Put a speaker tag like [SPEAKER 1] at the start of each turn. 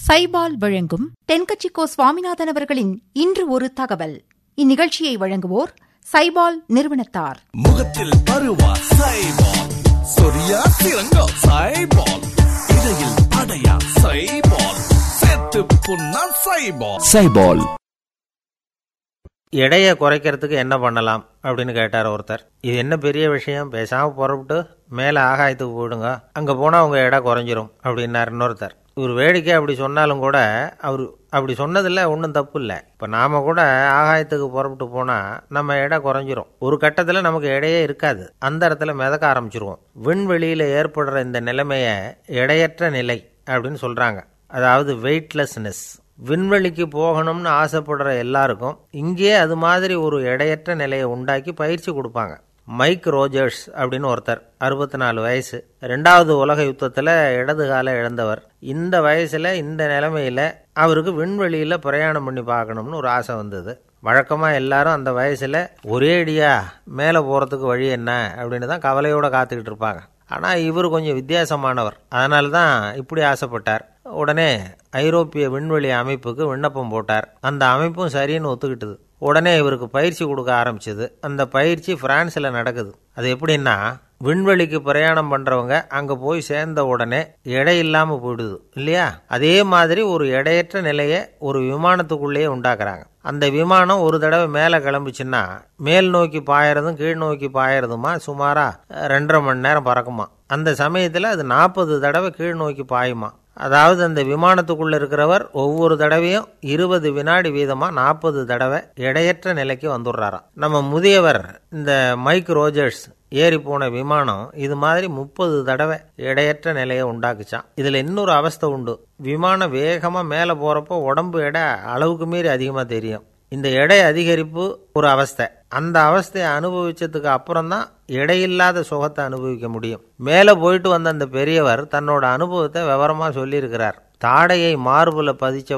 [SPEAKER 1] சைபால் வழங்கும் தென்கட்சிக்கோ சுவாமிநாதன் அவர்களின் இன்று ஒரு தகவல் இந்நிகழ்ச்சியை வழங்குவோர் சைபால் நிறுவனத்தார்
[SPEAKER 2] முகத்தில் பருவா சைபால் சொரியா சிறங்கா சைபால் இடையில் அடையா சைபால் செத்து புண்ணா சைபால்
[SPEAKER 3] சைபால்
[SPEAKER 4] எடையை குறைக்கிறதுக்கு என்ன பண்ணலாம் அப்படின்னு கேட்டார் ஒருத்தர் இது என்ன பெரிய விஷயம் பேசாம புறப்பட்டு மேலே ஆகாயத்துக்கு போயிடுங்க அங்கே போனால் உங்கள் எடை குறைஞ்சிரும் அப்படின்னார் இன்னொருத்தர் இவர் வேடிக்கை அப்படி சொன்னாலும் கூட அவர் அப்படி சொன்னதில் ஒன்றும் தப்பு இல்லை இப்போ நாம் கூட ஆகாயத்துக்கு புறப்பட்டு போனால் நம்ம எடை குறைஞ்சிரும் ஒரு கட்டத்தில் நமக்கு எடையே இருக்காது அந்த இடத்துல மிதக்க ஆரம்பிச்சிருவோம் விண்வெளியில் ஏற்படுற இந்த நிலைமையை எடையற்ற நிலை அப்படின்னு சொல்கிறாங்க அதாவது வெயிட்லெஸ்னஸ் விண்வெளிக்கு போகணும்னு ஆசைப்படுற எல்லாருக்கும் இங்கேயே அது மாதிரி ஒரு எடையற்ற நிலையை உண்டாக்கி பயிற்சி கொடுப்பாங்க மைக் ரோஜர்ஸ் அப்படின்னு ஒருத்தர் அறுபத்தி நாலு வயசு ரெண்டாவது உலக யுத்தத்தில் இடது கால இழந்தவர் இந்த வயசில் இந்த நிலைமையில் அவருக்கு விண்வெளியில் பிரயாணம் பண்ணி பார்க்கணும்னு ஒரு ஆசை வந்தது வழக்கமாக எல்லாரும் அந்த வயசில் ஒரே அடியா மேலே போகிறதுக்கு வழி என்ன அப்படின்னு தான் கவலையோடு காத்துக்கிட்டு இருப்பாங்க ஆனால் இவர் கொஞ்சம் வித்தியாசமானவர் அதனால தான் இப்படி ஆசைப்பட்டார் உடனே ஐரோப்பிய விண்வெளி அமைப்புக்கு விண்ணப்பம் போட்டார் அந்த அமைப்பும் சரின்னு ஒத்துக்கிட்டது உடனே இவருக்கு பயிற்சி கொடுக்க ஆரம்பிச்சது அந்த பயிற்சி பிரான்ஸில் நடக்குது அது எப்படின்னா விண்வெளிக்கு பிரயாணம் பண்ணுறவங்க அங்கே போய் சேர்ந்த உடனே எடை இல்லாமல் போயிடுது இல்லையா அதே மாதிரி ஒரு எடையற்ற நிலையை ஒரு விமானத்துக்குள்ளேயே உண்டாக்குறாங்க அந்த விமானம் ஒரு தடவை மேலே கிளம்பிச்சுன்னா மேல் நோக்கி பாயறதும் கீழ் நோக்கி பாயறதுமா சுமாரா ரெண்டரை மணி நேரம் பறக்குமா அந்த சமயத்தில் அது நாற்பது தடவை கீழ் நோக்கி பாயுமா அதாவது அந்த விமானத்துக்குள்ள இருக்கிறவர் ஒவ்வொரு தடவையும் இருபது வினாடி வீதமா நாற்பது தடவை எடையற்ற நிலைக்கு வந்துடுறாராம் நம்ம முதியவர் இந்த மைக் ரோஜர்ஸ் ஏறி போன விமானம் இது மாதிரி முப்பது தடவை எடையற்ற நிலையை உண்டாக்குச்சான் இதுல இன்னொரு அவஸ்தை உண்டு விமானம் வேகமா மேலே போறப்போ உடம்பு எடை அளவுக்கு மீறி அதிகமா தெரியும் இந்த எடை அதிகரிப்பு ஒரு அவஸ்தை அந்த அவஸ்தையை அனுபவிச்சதுக்கு அப்புறம் தான் எடையில்லாத சுகத்தை அனுபவிக்க முடியும் மேலே போயிட்டு வந்த அந்த பெரியவர் தன்னோட அனுபவத்தை விவரமா சொல்லியிருக்கிறார் தாடையை மார்புல பதிச்ச